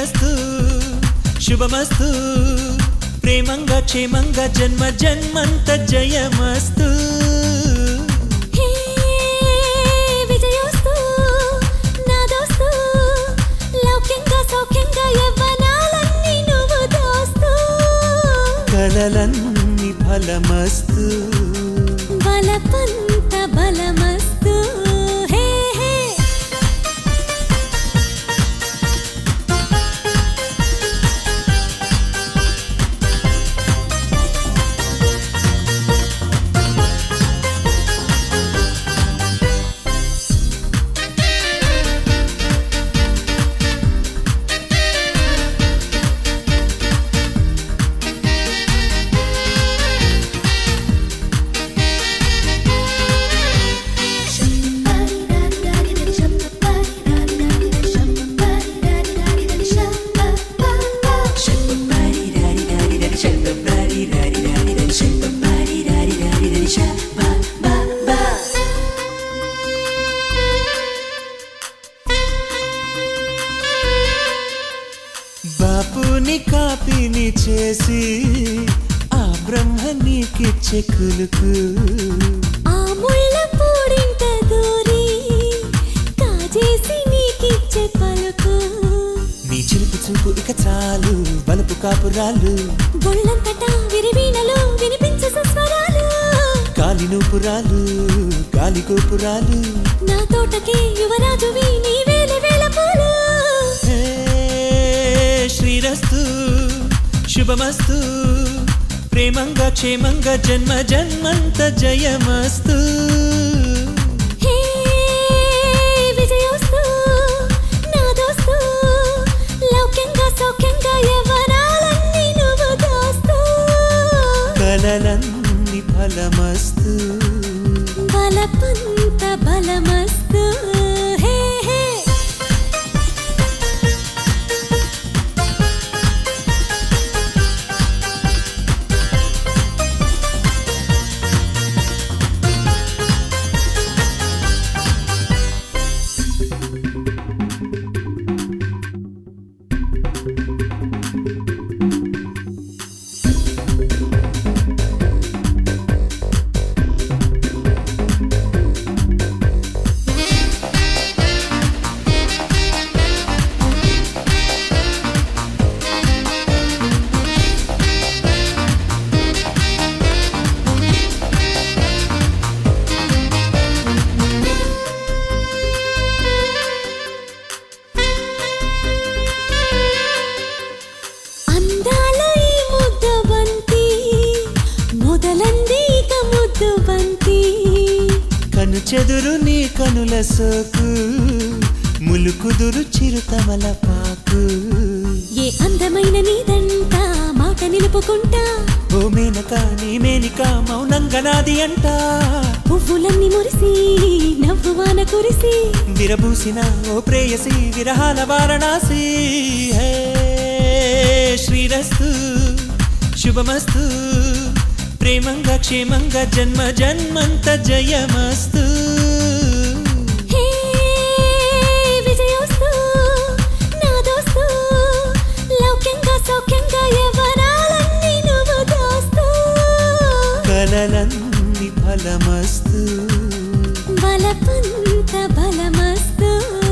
శ్రీరస్తు శుభమస్తు ప్రేమంగా క్షేమంగా జన్మ జన్మంత జయమస్తు హే విజయోస్తు నా దోస్తు లౌక్యంగా సౌఖ్యంగా యవ్వనాలన్నీ నువ్వు దోస్తు కలలన్నీ ఫలమస్తు బలపంత బలమస్తు హే హే బాపుని కాపిని చేసి ఆ బ్రహ్మ నీకిచ్చే కులుకు ఆ ముళ్ళ పూడింట దూరి కాజేసి నీకిచ్చే పలుకు నీ చిలుపు చూపు ఇక చాలు బలుపు కాపురాలు బొళ్ళంతటా విరివీణలు వినిపించే స్వరాలు కాలి నూపురాలు గాలి గోపురాలు నా తోటకి యువరాజువి నీ వేల వేల పూలు హే, శ్రీరస్తు శుభమస్తు ప్రేమంగా క్షేమంగా జన్మ జన్మంత జయమస్తు హే విజయోస్తు నా దోస్తు లౌక్యంగా సౌఖ్యంగా యవ్వనాలన్నీ నువ్వు దోస్తు కలలన్నీ ఫలమస్తు బలపంత బలమస్తు హే హే అందాల ఈ ముద్దు బంతి మొదలంది ఇక ముద్దు బంతి కను చెదురు నీ కనుల సోకు ములుకుదురు చిరుతమల పాకు ఏ అందమైన నీదంట మాట నిలుపుకుంటా ఓ మేనక నీ మేనిక మౌనంగా నాది అంట పువ్వులన్నీ మురిసి నవ్వు వాన కురిసి విరబూసిన ఓ ప్రేయసి విరహాల వారణాసి హే శ్రీరస్తు శుభమస్తు ప్రేమంగా క్షేమంగా జన్మ జన్మంత జయమస్తు హే విజయోస్తు నా దోస్తు లౌక్యంగా సౌఖ్యంగా యవ్వనాలన్నీ నువ్వు దోస్తు కలలన్నీ ఫలమస్తు బలపంత బలమస్తు